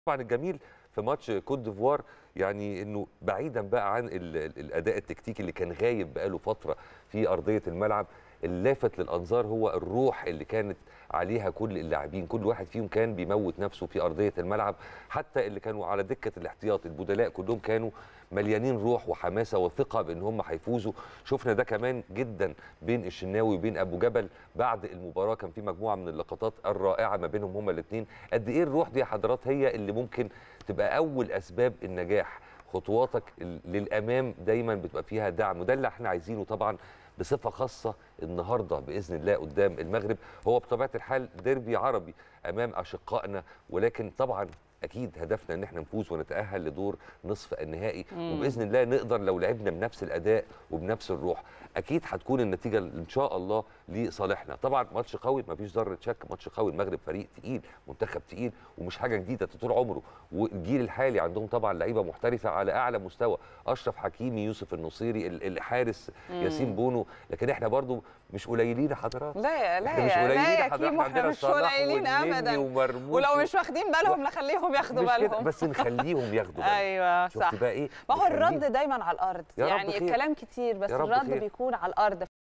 طبعا الجميل في ماتش كوت ديفوار يعني انه بعيدا بقى عن ال- ال- الاداء التكتيكي اللي كان غايب بقاله فتره في ارضيه الملعب اللافت للانظار هو الروح اللي كانت عليها كل اللاعبين كل واحد فيهم كان بيموت نفسه في ارضيه الملعب حتى اللي كانوا على دكه الاحتياط البدلاء كلهم كانوا مليانين روح وحماسه وثقه بان هم هيفوزوا شفنا ده كمان جدا بين الشناوي وبين ابو جبل بعد المباراه كان في مجموعه من اللقطات الرائعه ما بينهم هما الاثنين قد ايه الروح دي يا حضرات هي اللي ممكن تبقى اول اسباب النجاح خطواتك ال- للامام دايما بتبقى فيها دعم وده اللي احنا عايزينه طبعا بصفه خاصه النهارده باذن الله قدام المغرب هو بطبيعه الحال ديربي عربي امام اشقائنا ولكن طبعا اكيد هدفنا ان احنا نفوز ونتاهل لدور نصف النهائي وباذن الله نقدر لو لعبنا بنفس الاداء وبنفس الروح اكيد هتكون النتيجه ان شاء الله لصالحنا طبعا ماتش قوي مفيش ذره شك ماتش قوي المغرب فريق تقيل منتخب تقيل ومش حاجه جديده طول عمره والجيل الحالي عندهم طبعا لعيبه محترفه على اعلى مستوى اشرف حكيمي يوسف النصيري ال- الحارس ياسين بونو لكن احنا برضو مش قليلين يا حضرات لا لا احنا مش يا- قليلين لا يا يا حضرات كيمو عندنا احنا مش صلاح قليلين والنني ابدا ومرموش ولو و- مش واخدين بالهم نخليهم ياخدوا مش كده بالهم بس نخليهم ياخدوا بالهم ايوه شفت صح بقى ايه ما هو نخليهم. الرد دايما على الارض يا رب يعني خير. الكلام كتير بس يا رب الرد خير. بيكون على الارض